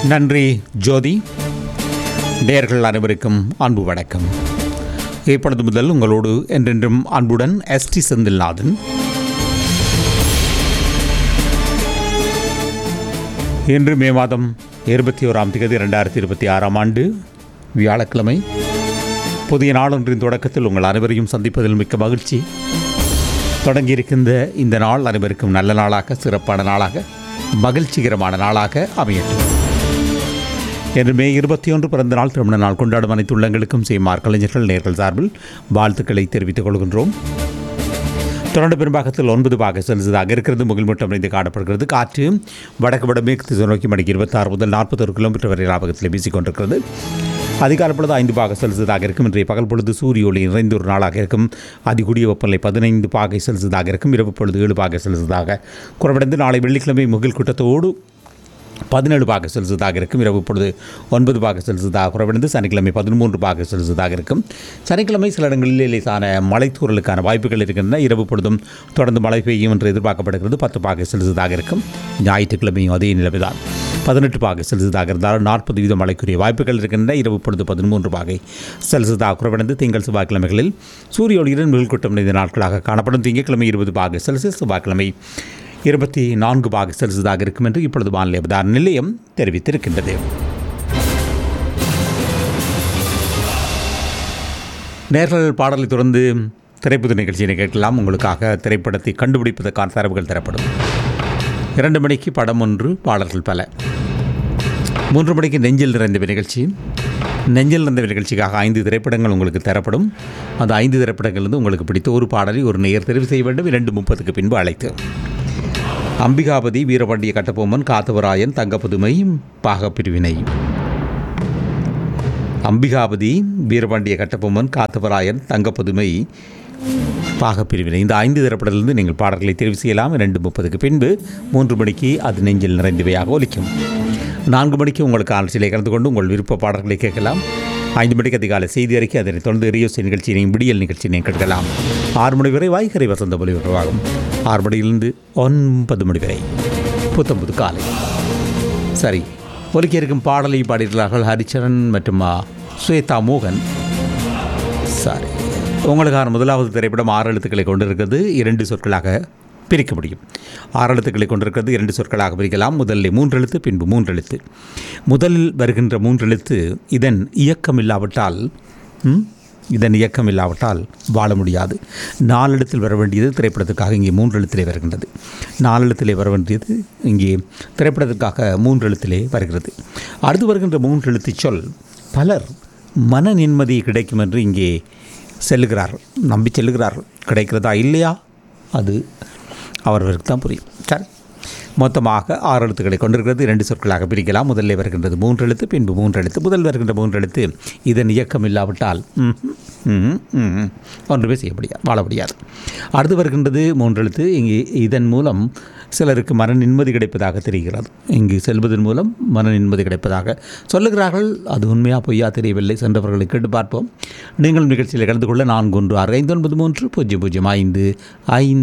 நன்றி ஜோதி நேர்கள் அனைவருக்கும் அன்பு வணக்கம் இப்பொழுது முதல் உங்களோடு என்றென்றும் அன்புடன் எஸ்டி செந்தில்நாதன் இன்று மே மாதம் இருபத்தி ஓராம் தேதி ரெண்டாயிரத்தி இருபத்தி ஆறாம் ஆண்டு வியாழக்கிழமை புதிய நாளொன்றின் தொடக்கத்தில் உங்கள் அனைவரையும் சந்திப்பதில் மிக்க மகிழ்ச்சி தொடங்கியிருக்கின்ற இந்த நாள் அனைவருக்கும் நல்ல நாளாக சிறப்பான நாளாக மகிழ்ச்சிகரமான நாளாக அமையட்டும் என்று மே இருபத்தி ஒன்று பிறந்த நாள் திருமண நாள் கொண்டாடும் அனைத்து உள்ளங்களுக்கும் செய்மார் கலைஞர்கள் நேர்கள் சார்பில் வாழ்த்துக்களை தெரிவித்துக் கொள்கின்றோம் தொடர்ந்து பெரும்பாகத்தில் ஒன்பது பாக செல்சியஸாக இருக்கிறது முகில் மட்டும் அமைந்து காணப்படுகிறது காற்று வடக்கு வடமேற்கு திசை நோக்கி மணிக்கு இருபத்தாறு முதல் நாற்பத்தொரு கிலோமீட்டர் வரை லாபகத்தில் வீசிக்கொண்டிருக்கிறது அதிகால பொழுது ஐந்து பாக செல்சியஸாக இருக்கும் இன்றைய பகல் பொழுது சூரிய ஒளி நிறைந்த ஒரு நாளாக இருக்கும் அதிகூடிய வெப்பநிலை பதினைந்து பாகை செல்சியஸாக இருக்கும் இரவு பொழுது ஏழு பாகை செல்சியஸாக குறைவடைந்து நாளை வெள்ளிக்கிழமை முகில் கூட்டத்தோடு பதினேழு பாக செல்சியஸாக இருக்கும் இரவு பொழுது ஒன்பது பாக செல்சியஸாக குறைவடைந்து சனிக்கிழமை பதிமூன்று பாக செல்சியஸாக இருக்கும் சனிக்கிழமை சில இடங்களில் லேசான மலைத்தூரலுக்கான வாய்ப்புகள் இருக்கின்றன இரவு பொழுதும் தொடர்ந்து மழை பெய்யும் என்று எதிர்பார்க்கப்படுகிறது பத்து பாக செல்சியஸாக இருக்கும் ஞாயிற்றுக்கிழமையும் அதே நிலைமைதான் பதினெட்டு பாக செல்சியஸாக இருந்தாலும் நாற்பது வீதம் மழைக்குரிய வாய்ப்புகள் இருக்கின்றன இரவு பொழுது பதிமூன்று பாகை செல்சியஸாக குறைவடைந்து திங்கள் செவ்வாய்க்கிழமைகளில் சூரிய ஒளியுடன் மிகுல்கூட்டம் நிறைந்த நாட்களாக காணப்படும் திங்கட்கிழமை இருபது பாக செல்சியஸ் செவ்வாய்க்கிழமை இருபத்தி நான்கு பாக செல்சியஸாக இருக்கும் என்று இப்பொழுது வானிலை அவதார நிலையம் தெரிவித்திருக்கின்றது நேர்கள் பாடலை தொடர்ந்து திரைப்பட நிகழ்ச்சியினை கேட்கலாம் உங்களுக்காக திரைப்படத்தை கண்டுபிடிப்பதற்கான தரவுகள் தரப்படும் இரண்டு மணிக்கு படம் ஒன்று பாடல்கள் பல மூன்று மணிக்கு நெஞ்சில் நிறைந்த நிகழ்ச்சி நெஞ்சில் நிறைந்த நிகழ்ச்சிக்காக ஐந்து திரைப்படங்கள் உங்களுக்கு தரப்படும் அந்த ஐந்து திரைப்படங்கள் உங்களுக்கு பிடித்த ஒரு பாடலை ஒரு நேர் தெரிவு செய்ய வேண்டும் இரண்டு முப்பதுக்கு பின்பு அழைத்து அம்பிகாபதி வீரபாண்டிய கட்டபொம்மன் காத்தவராயன் தங்கப்புதுமை பாகப்பிரிவினை அம்பிகாபதி வீரபாண்டிய கட்டபொம்மன் காத்தவராயன் தங்கப்புதுமை பாகப்பிரிவினை இந்த ஐந்து திரைப்படத்திலிருந்து நீங்கள் பாடல்களை தெரிவு செய்யலாம் இரண்டு முப்பதுக்கு பின்பு மூன்று மணிக்கு அது நெஞ்சில் நிறைந்தவையாக ஒலிக்கும் நான்கு மணிக்கு உங்களுக்கு ஆலோசனை கலந்து கொண்டு உங்கள் விருப்ப பாடல்களை கேட்கலாம் ஐந்து மணிக்கு அதிகாலை செய்தி அறிக்கை அதனைத் தொடர்ந்து ரியோசி நிகழ்ச்சியினையும் விடியல் நிகழ்ச்சியினையும் கேட்கலாம் ஆறு மணி வரை வாய்கரை வசந்த ஒலிபரப்பாகும் ஆறு மணியிலிருந்து ஒன்பது மணி வரை புத்தம்புது காலை சரி ஒலிக்க இருக்கும் பாடலை பாடியிருக்கிறார்கள் ஹரிச்சரன் மற்றும் ஆ, ஸ்வேதா மோகன் சரி உங்களுக்கான முதலாவது திரைப்படம் ஆறு எழுத்துக்களை கொண்டிருக்கிறது இரண்டு சொற்களாக பிரிக்க முடியும் ஆறு எழுத்துக்களை கொண்டிருக்கிறது இரண்டு சொற்களாக பிரிக்கலாம் முதலில் மூன்று எழுத்து பின்பு மூன்று எழுத்து முதலில் வருகின்ற மூன்று எழுத்து இதன் இயக்கம் இல்லாவிட்டால் ம், இதன் இயக்கம் இல்லாவிட்டால் வாழ முடியாது நாலெழுத்தில் வர வேண்டியது திரைப்படத்துக்காக இங்கே மூன்று எழுத்திலே வருகின்றது நாலெழுத்திலே வர வேண்டியது இங்கே திரைப்படத்துக்காக மூன்று எழுத்திலே வருகிறது அடுத்து வருகின்ற மூன்று எழுத்து சொல் பலர் மன நிம்மதி கிடைக்கும் என்று இங்கே செல்லுகிறார்கள் நம்பி செல்லுகிறார்கள் கிடைக்கிறதா இல்லையா அது அவர்களுக்கு தான் புரியும் சரி மொத்தமாக ஆறு எழுத்துக்களை கொண்டிருக்கிறது இரண்டு சொற்களாக பிரிக்கலாம் முதலில் வருகின்றது மூன்று எழுத்து பின்பு மூன்று எழுத்து முதல் வருகின்ற மூன்று எழுத்து இதன் இயக்கம் இல்லாவிட்டால் ம்ஹும், ம்ஹும், ம்ஹும், ஒன்றுமே செய்ய முடியாது வாழ முடியாது அடுத்து வருகின்றது மூன்று எழுத்து இங்கே இதன் மூலம் சிலருக்கு மன நிம்மதி கிடைப்பதாக தெரிகிறது இங்கு செல்வதன் மூலம் மன நிம்மதி கிடைப்பதாக சொல்லுகிறார்கள் அது உண்மையா பொய்யா தெரியவில்லை சென்றவர்களை கேட்டு பார்ப்போம் நீங்கள் நிகழ்ச்சியில் கலந்து கொள்ள நான்கு ஒன்று ஆறு ஐந்து ஒன்பது மூன்று பூஜ்ஜியம் பூஜ்ஜியம் ஐந்து ஐந்து